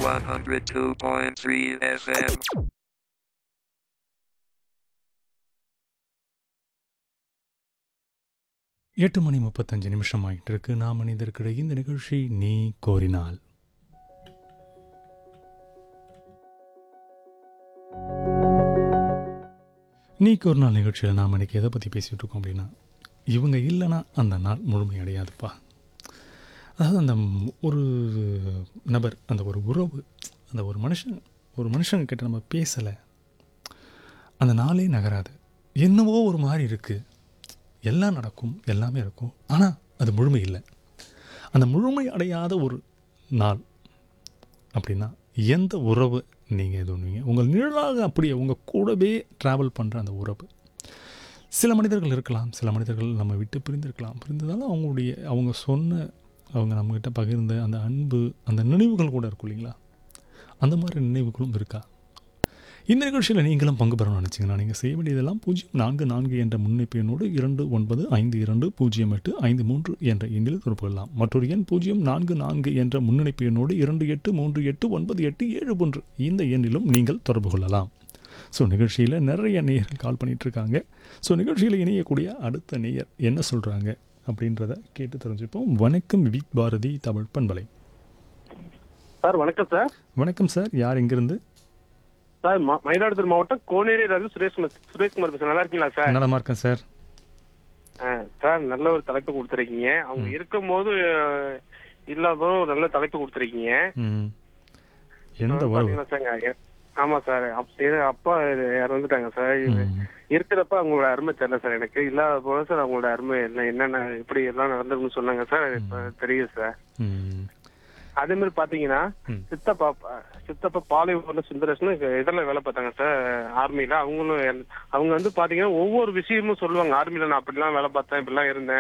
102.3 FM. எட்டு மணி முப்பத்தஞ்சு நிமிஷம் ஆகிட்டு இருக்கு நாம் மனிதர்கிட இந்த நிகழ்ச்சி நீ கோரினால் நீ கோரினால் நிகழ்ச்சியில் நாம் இன்னைக்கு எதை பற்றி பேசிகிட்டு இருக்கோம் அப்படின்னா இவங்க இல்லைன்னா அந்த நாள் முழுமை அடையாதுப்பா அதாவது அந்த ம்- ஒரு நபர் அந்த ஒரு உறவு அந்த ஒரு மனுஷன் ஒரு மனுஷங்க கிட்ட நம்ம பேசலை அந்த நாளே நகராது என்னவோ ஒரு மாதிரி இருக்குது எல்லாம் நடக்கும் எல்லாமே இருக்கும் ஆனால் அது முழுமை இல்லை அந்த முழுமை அடையாத ஒரு நாள் அப்படின்னா எந்த உறவு நீங்கள் இது பண்ணுவீங்க உங்கள் நிழலாக அப்படியே உங்கள் கூடவே ட்ராவல் பண்ணுற அந்த உறவு சில மனிதர்கள் இருக்கலாம் சில மனிதர்கள் நம்ம விட்டு பிரிந்திருக்கலாம் பிரிந்ததால அவங்களுடைய அவங்க சொன்ன அவங்க நம்மக்கிட்ட பகிர்ந்த அந்த அன்பு அந்த நினைவுகள் கூட இருக்கும் இல்லைங்களா அந்த மாதிரி நினைவுகளும் இருக்கா இந்த நிகழ்ச்சியில் நீங்களும் பங்கு பெறணும்னு நினச்சிங்கன்னா நீங்கள் செய்ய வேண்டியதெல்லாம் பூஜ்ஜியம் நான்கு நான்கு என்ற முன்னிப்பு எண்ணோடு இரண்டு ஒன்பது ஐந்து இரண்டு பூஜ்ஜியம் எட்டு ஐந்து மூன்று என்ற எண்ணில் தொடர்பு கொள்ளலாம் மற்றொரு எண் பூஜ்ஜியம் நான்கு நான்கு என்ற முன்னிணைப்பு எண்ணோடு இரண்டு எட்டு மூன்று எட்டு ஒன்பது எட்டு ஏழு ஒன்று இந்த எண்ணிலும் நீங்கள் தொடர்பு கொள்ளலாம் ஸோ நிகழ்ச்சியில் நிறைய நேயர்கள் கால் பண்ணிட்டு இருக்காங்க ஸோ நிகழ்ச்சியில் இணையக்கூடிய அடுத்த நேயர் என்ன சொல்கிறாங்க அப்படின்றத கேட்டு தெரிஞ்சுப்போம் வணக்கம் விக் பாரதி தமிழ் பண்பலை சார் வணக்கம் சார் வணக்கம் சார் யார் எங்கிருந்து சார் ம- மயிலாடுதுறை மாவட்டம் கோனேரி ரவி சுரேஷ்குமார் சுரேஷ்குமார் பேசுறேன் நல்லா இருக்கீங்களா சார் நலமா இருக்கேன் சார் ஆ, சார் நல்ல ஒரு தலைப்பு கொடுத்துருக்கீங்க அவங்க இருக்கும்போது அஹ், இல்லாததும் ஒரு நல்ல தலைப்பு கொடுத்துருக்கீங்க ம் எந்த உறவு பாத்தீங்கன்னா சார் எ- ஆமா சார் அப்- இது அப்பா யார் வந்துட்டாங்க சார் இது ம். இருக்கிறப்ப அவங்களோட அருமை தெரியல சார் எனக்கு இல்லாத போல சார் அவங்களோட அருமை என்ன என்னென்ன இப்படி எல்லாம் நடந்திருக்குன்னு சொன்னாங்க சார் இப்ப தெரியுது சார் ம் அதே மாதிரி பாத்தீங்கன்னா ம். சித்தப்பா சித்தப்பா பாலைவன சுந்தரேஷ்னு இதெல்லாம் வேலை பார்த்தாங்க சார் ஆர்மில அவங்களும் எல்- அவங்க வந்து பாத்தீங்கன்னா ஒவ்வொரு விஷயமும் சொல்லுவாங்க ஆர்மில நான் அப்படிலாம் வேலை பார்த்தேன் இப்படிலாம் இருந்தேன்